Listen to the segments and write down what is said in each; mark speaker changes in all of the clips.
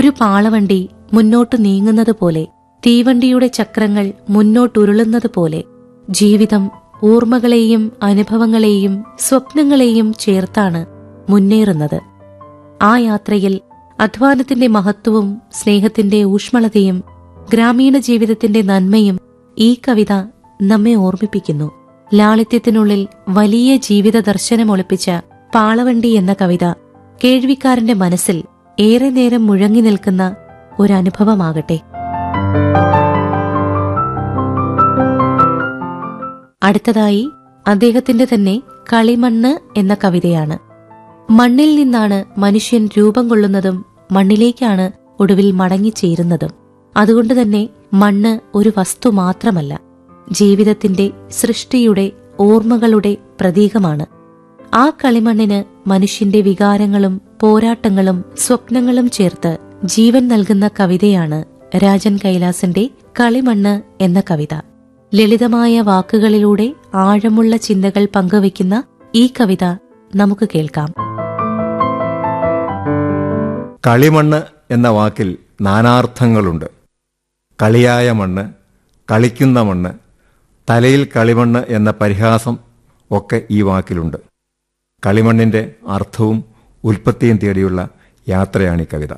Speaker 1: ഒരു പാളവണ്ടി മുന്നോട്ട് നീങ്ങുന്നത് പോലെ തീവണ്ടിയുടെ ചക്രങ്ങൾ മുന്നോട്ടുരുളുന്നത് പോലെ ജീവിതം ഓർമ്മകളെയും അനുഭവങ്ങളെയും സ്വപ്നങ്ങളെയും ചേർത്താണ് മുന്നേറുന്നത് ആ യാത്രയിൽ അധ്വാനത്തിന്റെ മഹത്വവും സ്നേഹത്തിന്റെ ഊഷ്മളതയും ഗ്രാമീണ ജീവിതത്തിന്റെ നന്മയും ഈ കവിത നമ്മെ ഓർമ്മിപ്പിക്കുന്നു ലാളിത്യത്തിനുള്ളിൽ വലിയ ജീവിത ദർശനം ഒളിപ്പിച്ച പാളവണ്ടി എന്ന കവിത കേൾവിക്കാരന്റെ മനസ്സിൽ ഏറെ നേരം മുഴങ്ങി നിൽക്കുന്ന ഒരനുഭവമാകട്ടെ അടുത്തതായി അദ്ദേഹത്തിന്റെ തന്നെ കളിമണ്ണ് എന്ന കവിതയാണ് മണ്ണിൽ നിന്നാണ് മനുഷ്യൻ രൂപം കൊള്ളുന്നതും മണ്ണിലേക്കാണ് ഒടുവിൽ മടങ്ങിച്ചേരുന്നതും അതുകൊണ്ട് തന്നെ മണ്ണ് ഒരു വസ്തു മാത്രമല്ല ജീവിതത്തിന്റെ സൃഷ്ടിയുടെ ഓർമ്മകളുടെ പ്രതീകമാണ് ആ കളിമണ്ണിന് മനുഷ്യന്റെ വികാരങ്ങളും പോരാട്ടങ്ങളും സ്വപ്നങ്ങളും ചേർത്ത് ജീവൻ നൽകുന്ന കവിതയാണ് രാജൻ കൈലാസന്റെ കളിമണ്ണ് എന്ന കവിത ലളിതമായ വാക്കുകളിലൂടെ ആഴമുള്ള ചിന്തകൾ പങ്കുവയ്ക്കുന്ന ഈ കവിത നമുക്ക് കേൾക്കാം
Speaker 2: കളിമണ്ണ് എന്ന വാക്കിൽ നാനാർത്ഥങ്ങളുണ്ട് കളിയായ മണ്ണ് കളിക്കുന്ന മണ്ണ് തലയിൽ കളിമണ്ണ് എന്ന പരിഹാസം ഒക്കെ ഈ വാക്കിലുണ്ട് കളിമണ്ണിന്റെ അർത്ഥവും ഉൽപ്പത്തിയും തേടിയുള്ള യാത്രയാണ് ഈ കവിത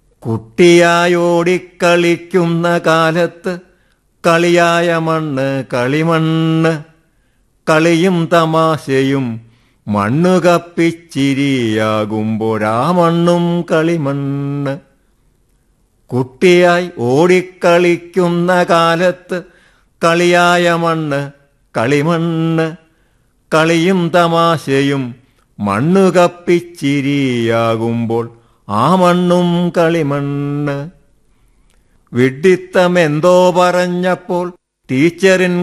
Speaker 2: കുട്ടിയായോടിക്കളിക്കുന്ന കാലത്ത് കളിയായ മണ്ണ് കളിമണ്ണ് കളിയും തമാശയും മണ്ണു കപ്പിച്ചിരിയാകുമ്പോഴാ മണ്ണും കളിമണ്ണ് കുട്ടിയായി ഓടിക്കളിക്കുന്ന കാലത്ത് കളിയായ മണ്ണ് കളിമണ്ണ് കളിയും തമാശയും മണ്ണു കപ്പിച്ചിരിയാകുമ്പോൾ ആ മണ്ണും കളിമണ്ണ് വിഡ്ഢിത്തമെന്തോ പറഞ്ഞപ്പോൾ ടീച്ചറിൻ